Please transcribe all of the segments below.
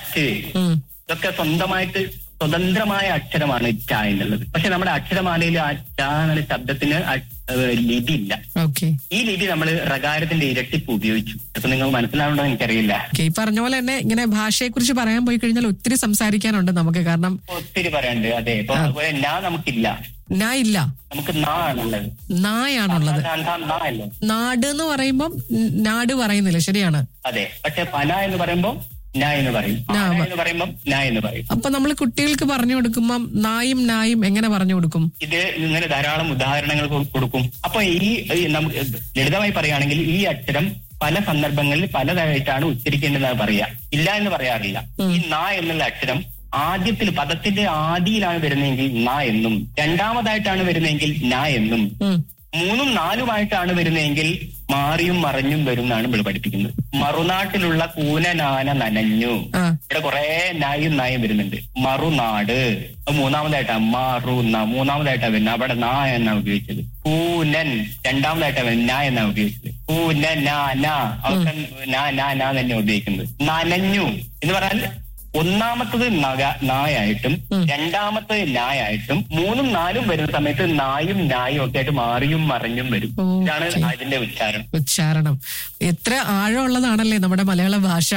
ട് ഉം. ഇതൊക്കെ സ്വന്തമായിട്ട് സ്വതന്ത്രമായ അക്ഷരമാണ് ച എന്നുള്ളത് പക്ഷെ നമ്മുടെ അക്ഷരമാലയിൽ ആ ച എന്നുള്ള ശബ്ദത്തിന് അ- ഏഹ് ലിപി ഇല്ല ഓക്കെ ഈ ലിപി നമ്മൾ റകാരത്തിന്റെ ഇരട്ടിപ്പ് ഉപയോഗിച്ചു അപ്പൊ നിങ്ങൾ മനസ്സിലാവുണ്ടോ എനിക്കറിയില്ല ഓക്കെ ഈ പറഞ്ഞ പോലെ തന്നെ ഇങ്ങനെ ഭാഷയെ കുറിച്ച് പറയാൻ പോയി കഴിഞ്ഞാൽ ഒത്തിരി സംസാരിക്കാനുണ്ട് നമുക്ക് കാരണം ഒത്തിരി പറയാനുണ്ട് അതെ ഇപ്പൊ അതുപോലെ നാ നമുക്കില്ല നാ ഇല്ല നമുക്ക് നാ ആണുള്ളത് നായാണുള്ളത് നാ- നാ- നാ അല്ലേ നാട് എന്ന് പറയുമ്പോൾ നാട് പറയുന്നില്ല ശരിയാണ് അതെ പക്ഷെ പന എന്ന് പറയുമ്പോൾ ന എന്ന് പറയും നാ. ആന എന്ന് പറയുമ്പോൾ ന എന്ന് പറയും അപ്പൊ നമ്മൾ കുട്ടികൾക്ക് പറഞ്ഞു കൊടുക്കുമ്പം നായും നായും എങ്ങനെ പറഞ്ഞു കൊടുക്കും ഇത് ഇങ്ങനെ ധാരാളം ഉദാഹരണങ്ങൾ കൊ- കൊടുക്കും അപ്പൊ ഈ ഈ നമുക്ക് ലളിതമായി പറയുകയാണെങ്കിൽ ഈ അക്ഷരം പല സന്ദർഭങ്ങളിൽ പലതായിട്ടാണ് ഉച്ചരിക്കേണ്ടതെന്ന് പറയാ ഇല്ല എന്ന് പറയാറില്ല ഈ ന എന്നുള്ള അക്ഷരം ആദ്യത്തിൽ പദത്തിന്റെ ആദിയിലാണ് വരുന്നതെങ്കിൽ ന എന്നും രണ്ടാമതായിട്ടാണ് വരുന്നതെങ്കിൽ ന എന്നും ഉം. മൂന്നും നാലുമായിട്ടാണ് വരുന്നതെങ്കിൽ മാറിയും മറഞ്ഞും വരും എന്നാണ് ഇവിടെ പഠിപ്പിക്കുന്നത് മറുനാട്ടിലുള്ള കൂനനാന നനഞ്ഞു ആ ഇവിടെ കുറെ നായും നായും വരുന്നുണ്ട് മറുനാട് അത് മൂന്നാമതായിട്ടാ മറുന മൂന്നാമതായിട്ടാ വരുന്നത് അവിടെ നാ എന്നാ ഉപയോഗിച്ചത് പൂനൻ രണ്ടാമതായിട്ടാ വരുന്നത് നാ എന്നാ ഉപയോഗിച്ചത് പൂന നാ നാ അവർക്ക് നാ നാ നാ തന്നെ ഉപയോഗിക്കുന്നത് നനഞ്ഞു എന്ന് പറഞ്ഞാൽ ഒന്നാമത്തത് നഗ നായായിട്ടും രണ്ടാമത്തത് നായായിട്ടും മൂന്നും നാലും വരുന്ന സമയത്ത് നായും നായും ഒക്കെ ആയിട്ട് മാറിയും മറിഞ്ഞും വരും ഓക്കേ. ഇതാണ് അതിന്റെ ഉച്ചാരണം ഉച്ചാരണം എത്ര ആഴമുള്ളതാണല്ലേ നമ്മുടെ മലയാള ഭാഷ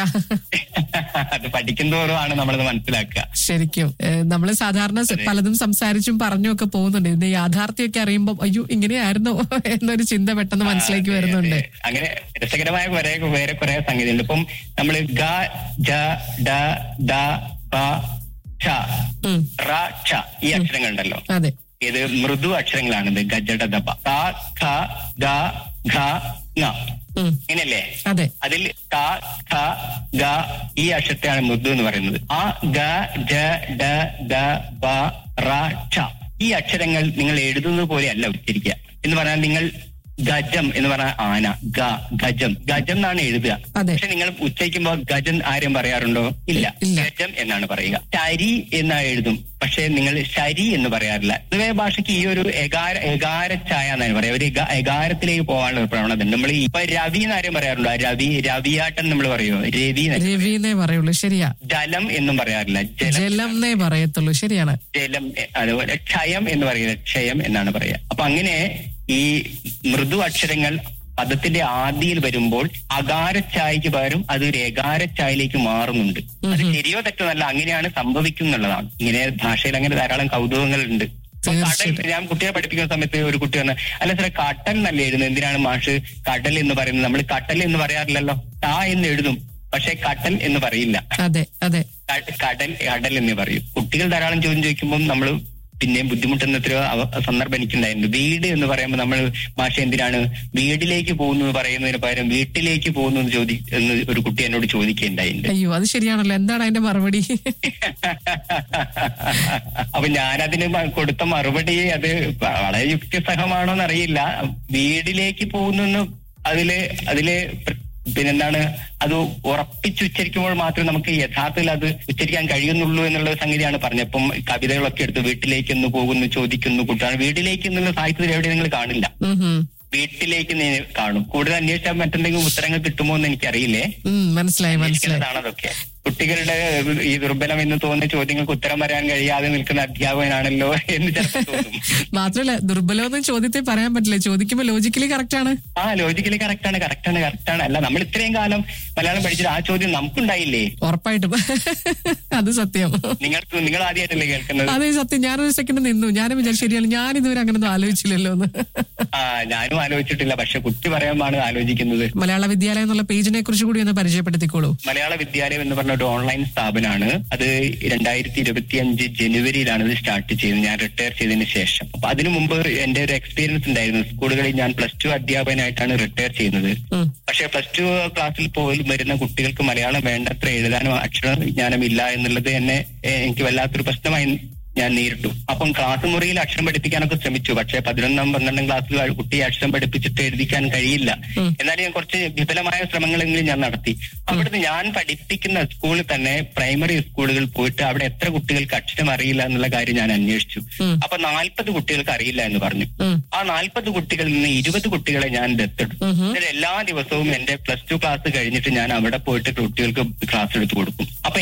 അത് പഠിക്കുന്നതോറുമാണ് നമ്മളത് മനസ്സിലാക്കുക ശരിക്കും നമ്മൾ സാധാരണ സ- പലതും സംസാരിച്ചും പറഞ്ഞും ഒക്കെ പോകുന്നുണ്ട് ഇതിന്റെ യാഥാർത്ഥ്യമൊക്കെ അറിയുമ്പോൾ അയ്യോ ഇങ്ങനെയായിരുന്നോ എന്നൊരു ചിന്ത പെട്ടെന്ന് മനസ്സിലേക്ക് വരുന്നുണ്ട് അതെ. അങ്ങനെ രസകരമായ കുറെ വേറെ കുറെ സംഗതിയുണ്ട് ഇപ്പം നമ്മൾ ഗ ജ ഡ ദ ബ ഛ ഉം. റ ഛ ഈ അക്ഷരങ്ങളുണ്ടല്ലോ അതെ ഇത് മൃദു അക്ഷരങ്ങളാണിത് ഗജട ദബ ക ഖ ഗ ഘ ങ ഉം. ഇങ്ങനെയല്ലേ അതെ അതിൽ ക ഖ ഗ ഈ അക്ഷരത്തെയാണ് മൃദു എന്ന് പറയുന്നത് ആ ഗ ജ ഡ ദ ബ റ ഛ ഈ അക്ഷരങ്ങൾ നിങ്ങൾ എഴുതുന്നത് പോലെയല്ല ഉച്ചരിക്കുക എന്ന് പറഞ്ഞാൽ നിങ്ങൾ ഗജം എന്ന് പറഞ്ഞാൽ ആന ഗ ഗജം ഗജം എന്നാണ് എഴുതുക അതെ. പക്ഷെ നിങ്ങൾ ഉച്ചരിക്കുമ്പോൾ ഗജം ആരും പറയാറുണ്ടോ ഇല്ല ഇല്ല. ഗജം എന്നാണ് പറയുക ശരി എന്ന് എഴുതും പക്ഷെ നിങ്ങൾ ശരി എന്ന് പറയാറില്ല പൊതുവെ ഭാഷയ്ക്ക് ഈ ഒരു എകാര എകാര ഛായ എന്നാണ് പറയാം ഒരു എക- എകാരത്തിലേക്ക് പോകാനുള്ള ഒരു പ്രവണത നമ്മൾ ഇപ്പൊ രവി എന്ന് ആരും പറയാറുണ്ടോ രവി രവിയാട്ടൻ നമ്മൾ പറയുമോ രവി എന്ന്. രവിന്നേ പറയുള്ളൂ ശരിയാ ജലം എന്നും പറയാറില്ല ജലം ജലം എന്നേ പറയത്തുള്ളൂ ശരിയാണ് ജലം എ- അതുപോലെ ക്ഷയം എന്ന് പറയുന്നത് ക്ഷയം എന്നാണ് പറയുക അപ്പൊ അങ്ങനെ ഈ മൃദു അക്ഷരങ്ങൾ പദത്തിന്റെ ആദിയിൽ വരുമ്പോൾ അകാരച്ചായക്ക് പകരം അത് ഒരു എകാരച്ചായയിലേക്ക് മാറുന്നുണ്ട് അത് ശരിയോ തെറ്റോ അല്ല അങ്ങനെയാണ് സംഭവിക്കുന്നുള്ളതാണ് ഇങ്ങനെ ഭാഷയിൽ അങ്ങനെ ധാരാളം കൗതുകങ്ങളുണ്ട് ഇപ്പൊ കടൽ തീർച്ചയായിട്ടും. ഞാൻ കുട്ടിയെ പഠിപ്പിക്കുന്ന സമയത്ത് ഒരു കുട്ടി വന്ന് അല്ല സാറേ കടൽ എന്നല്ലേ എഴുതുന്നത് എന്തിനാണ് മാഷ് കടൽ എന്ന് പറയുന്നത് നമ്മൾ കടൽ എന്ന് പറയാറില്ലല്ലോ ടാ എന്ന് എഴുതും പക്ഷെ കടൽ എന്ന് പറയില്ല അതെ അതെ ക- കടൽ കടൽ എന്ന് പറയും കുട്ടികൾ ധാരാളം ചോദ്യം ചോദിക്കുമ്പോൾ നമ്മൾ പിന്നെയും ബുദ്ധിമുട്ടുന്ന എത്രയോ അവ- സന്ദർഭം എനിക്കുണ്ടായിരുന്നു വീട് എന്ന് പറയുമ്പോൾ നമ്മൾ ഭാഷ എന്തിനാണ് വീട്ടിലേക്ക് പോകുന്നു എന്ന് പറയുന്നതിന് പകരം വീട്ടിലേക്ക് പോകുന്നു എന്ന് ചോദി എന്ന് ഒരു കുട്ടി എന്നോട് ചോദിക്കുകയുണ്ടായിട്ടുണ്ട് അയ്യോ അത് ശരിയാണല്ലോ എന്താണ് അതിന്റെ മറുപടി അപ്പൊ ഞാനതിന് മ- കൊടുത്ത മറുപടി അത് വളരെ യുക്തിസഹമാണോ എന്നറിയില്ല വീട്ടിലേക്ക് പോകുന്നു അതില് അതില് പ്ര- പിന്നെന്താണ് അത് ഉറപ്പിച്ചുച്ചരിക്കുമ്പോൾ മാത്രമേ നമുക്ക് യഥാർത്ഥത്തിൽ അത് ഉച്ചരിക്കാൻ കഴിയുന്നുള്ളൂ എന്നുള്ള ഒരു സംഗതിയാണ് പറഞ്ഞത് അപ്പം കവിതകളൊക്കെ എടുത്ത് വീട്ടിലേക്ക് എന്ന് പോകുന്നു ചോദിക്കുന്നു കുട്ടിയാണ് വീട്ടിലേക്ക് എന്നുള്ള സാഹിത്യത്തിൽ എവിടെ നിങ്ങൾ കാണില്ല ഉം ഹും. വീട്ടിലേക്ക് നീ കാണും കൂടുതൽ അന്വേഷിച്ചാൽ മറ്റെന്തെങ്കിലും ഉത്തരങ്ങൾ കിട്ടുമോ എന്ന് എനിക്കറിയില്ലേ ഉം, മനസ്സിലായി മനസ്സിലായി അന്വേഷിക്കുന്നതാണ് അതൊക്കെ കുട്ടികളുടെ ഈ ദുർബലം എന്ന് തോന്നുന്ന ചോദ്യങ്ങൾക്ക് ഉത്തരം വരാൻ കഴിയാതെ നിൽക്കുന്ന അധ്യാപകനാണല്ലോ എന്ന് ചിലപ്പോൾ തോന്നും മാത്രല്ല ദുർബലമൊന്നും ചോദ്യത്തിൽ പറയാൻ പറ്റില്ല ചോദിക്കുമ്പോ ലോജിക്കലി കറക്റ്റ് ആണ് ആ ലോജിക്കലി കറക്റ്റ് ആണ് കറക്റ്റ് ആണ് കറക്റ്റ് ആണ് അല്ല നമ്മൾ ഇത്രയും കാലം മലയാളം പഠിച്ചിട്ട് ആ ചോദ്യം നമുക്കുണ്ടായില്ലേ ഉറപ്പായിട്ടും അത് സത്യം നിങ്ങൾക്ക് നിങ്ങൾ ആദ്യമായിട്ടല്ലേ കേൾക്കുന്നത് അതെ സത്യം ഞാനൊരു സെക്കൻഡ് നിന്നു ഞാനും വിചാരിച്ചു ശരിയാണ് ഞാൻ ഇതുവരെ അങ്ങനൊന്നും ആലോചിച്ചില്ലല്ലോ എന്ന് ആ ഞാനും ആലോചിച്ചിട്ടില്ല പക്ഷെ കുട്ടി പറയുമ്പോഴാണ് ആലോചിക്കുന്നത് മലയാള വിദ്യാലയം എന്നുള്ള പേജിനെ കുറിച്ച് കൂടി ഒന്ന് പരിചയപ്പെടുത്തിക്കോളൂ മലയാള വിദ്യാലയം എന്ന് പറഞ്ഞ ഒരു ഓൺലൈൻ സ്ഥാപനമാണ് അത് രണ്ടായിരത്തി ഇരുപത്തി അഞ്ച് ജനുവരിയിലാണ് ഇത് സ്റ്റാർട്ട് ചെയ്തത് ഞാൻ റിട്ടയർ ചെയ്തതിന് ശേഷം അപ്പൊ അതിനു മുമ്പ് എന്റെ ഒരു എക്സ്പീരിയൻസ് ഉണ്ടായിരുന്നു സ്കൂളുകളിൽ ഞാൻ പ്ലസ് ടു അധ്യാപകനായിട്ടാണ് റിട്ടയർ ചെയ്യുന്നത് ഉം. പക്ഷെ പ്ലസ് ടു ക്ലാസ്സിൽ പോലും വരുന്ന കുട്ടികൾക്ക് മലയാളം വേണ്ടത്ര എഴുതാനോ അക്ഷരജ്ഞാനം ഇല്ല എന്നുള്ളത് എന്നെ ഏഹ്, എനിക്ക് വല്ലാത്തൊരു പ്രശ്നമായി ഞാൻ നേരിട്ടു അപ്പം ക്ലാസ് മുറിയിൽ അക്ഷരം പഠിപ്പിക്കാനൊക്കെ ശ്രമിച്ചു പക്ഷെ പതിനൊന്നാം പന്ത്രണ്ടാം ക്ലാസ്സിൽ ആ കുട്ടിയെ അക്ഷരം പഠിപ്പിച്ചിട്ട് എഴുതിക്കാൻ കഴിയില്ല എന്നാലും ഞാൻ കുറച്ച് വിപുലമായ ശ്രമങ്ങളെങ്കിലും ഞാൻ നടത്തി അവിടുന്ന് ഞാൻ പഠിപ്പിക്കുന്ന സ്കൂളിൽ തന്നെ പ്രൈമറി സ്കൂളുകളിൽ പോയിട്ട് അവിടെ എത്ര കുട്ടികൾക്ക് അക്ഷരം അറിയില്ല എന്നുള്ള കാര്യം ഞാൻ അന്വേഷിച്ചു ഉം. അപ്പൊ നാൽപ്പത് കുട്ടികൾക്ക് അറിയില്ല എന്ന് പറഞ്ഞു ഉം. ആ നാൽപ്പത് കുട്ടികളിൽ നിന്ന് ഇരുപത് കുട്ടികളെ ഞാൻ ദത്തെടുത്തു ഉം ഹും. എന്നിട്ട് എല്ലാ ദിവസവും എന്റെ പ്ലസ് ടു ക്ലാസ് കഴിഞ്ഞിട്ട് ഞാൻ അവിടെ പോയിട്ട് കുട്ടികൾക്ക് ക്ലാസ് എടുത്തു കൊടുക്കും അപ്പൊ